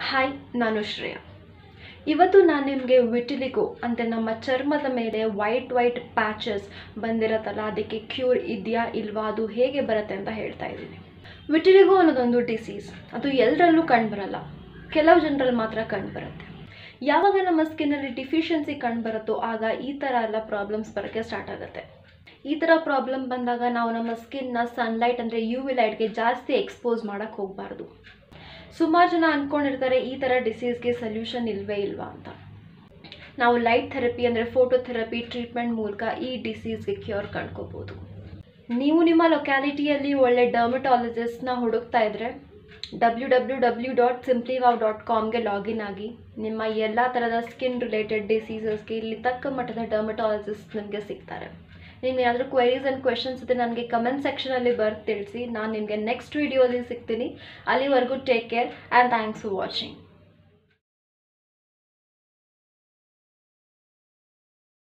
hi ನಾನು ಶ್ರೇಯಾ ಇವತ್ತು ನಾನು ನಿಮಗೆ ವಿಟಿಲಿಗೋ ಅಂದರೆ ನಮ್ಮ ಚರ್ಮದ ಮೇಲೆ ವೈಟ್ ವೈಟ್ ಪ್ಯಾಚಸ್ ಬಂದಿರತ್ತಲ್ಲ ಅದಕ್ಕೆ ಕ್ಯೂರ್ ಇದೆಯಾ ಇಲ್ವಾ ಅದು ಹೇಗೆ ಬರುತ್ತೆ ಅಂತ ಹೇಳ್ತಾ ಇದ್ದೀನಿ ವಿಟಿಲಿಗೋ ಅನ್ನೋದೊಂದು ಡಿಸೀಸ್ ಅದು ಎಲ್ಲರಲ್ಲೂ ಕಂಡುಬರಲ್ಲ ಕೆಲವು ಜನರಲ್ಲಿ ಮಾತ್ರ ಕಂಡುಬರುತ್ತೆ ಯಾವಾಗ ನಮ್ಮ ಸ್ಕಿನ್ನಲ್ಲಿ ಡಿಫಿಷಿಯನ್ಸಿ ಕಂಡುಬರುತ್ತೋ ಆಗ ಈ ಥರ ಎಲ್ಲ ಪ್ರಾಬ್ಲಮ್ಸ್ ಬರೋಕ್ಕೆ ಸ್ಟಾರ್ಟ್ ಆಗುತ್ತೆ ಈ ಥರ ಪ್ರಾಬ್ಲಮ್ ಬಂದಾಗ ನಾವು ನಮ್ಮ ಸ್ಕಿನ್ನ ಸನ್ಲೈಟ್ ಅಂದರೆ ಯು ವಿ ಲೈಟ್ಗೆ ಜಾಸ್ತಿ ಎಕ್ಸ್ಪೋಸ್ ಮಾಡೋಕ್ಕೆ ಹೋಗಬಾರ್ದು ಸುಮಾರು ಜನ ಅಂದ್ಕೊಂಡಿರ್ತಾರೆ ಈ ಥರ ಡಿಸೀಸ್ಗೆ ಸೊಲ್ಯೂಷನ್ ಇಲ್ವೇ ಇಲ್ವಾ ಅಂತ ನಾವು ಲೈಟ್ ಥೆರಪಿ ಅಂದರೆ ಫೋಟೋ ಥೆರಪಿ ಟ್ರೀಟ್ಮೆಂಟ್ ಮೂಲಕ ಈ ಡಿಸೀಸ್ಗೆ ಕ್ಯೂರ್ ಕಂಡ್ಕೋಬೋದು ನೀವು ನಿಮ್ಮ ಲೊಕ್ಯಾಲಿಟಿಯಲ್ಲಿ ಒಳ್ಳೆ ಡರ್ಮಟಾಲಜಿಸ್ಟ್ನ ಹುಡುಕ್ತಾ ಇದ್ದರೆ W W W dot simply wow dot ಕಾಮ್ಗೆ ಲಾಗಿನ್ ಆಗಿ ನಿಮ್ಮ ಎಲ್ಲ ಥರದ ಸ್ಕಿನ್ ರಿಲೇಟೆಡ್ ಡಿಸೀಸಸ್ಗೆ ಇಲ್ಲಿ ತಕ್ಕ ಮಟ್ಟದ ಡರ್ಮಟಾಲಜಿಸ್ಟ್ ನಿಮಗೆ ಸಿಗ್ತಾರೆ ನಿಮ್ಗೆ ಏನಾದರೂ ಕ್ವೆರೀಸ್ ಆ್ಯಂಡ್ ಕ್ವೆಶನ್ಸ್ ಇದ್ದರೆ ನನಗೆ ಕಮೆಂಟ್ ಸೆಕ್ಷನಲ್ಲಿ ಬರ್ದು ತಿಳಿಸಿ ನಾನು ನಿಮಗೆ ನೆಕ್ಸ್ಟ್ ವೀಡಿಯೋದಲ್ಲಿ ಸಿಗ್ತೀನಿ ಅಲ್ಲಿವರೆಗೂ take care and thanks for watching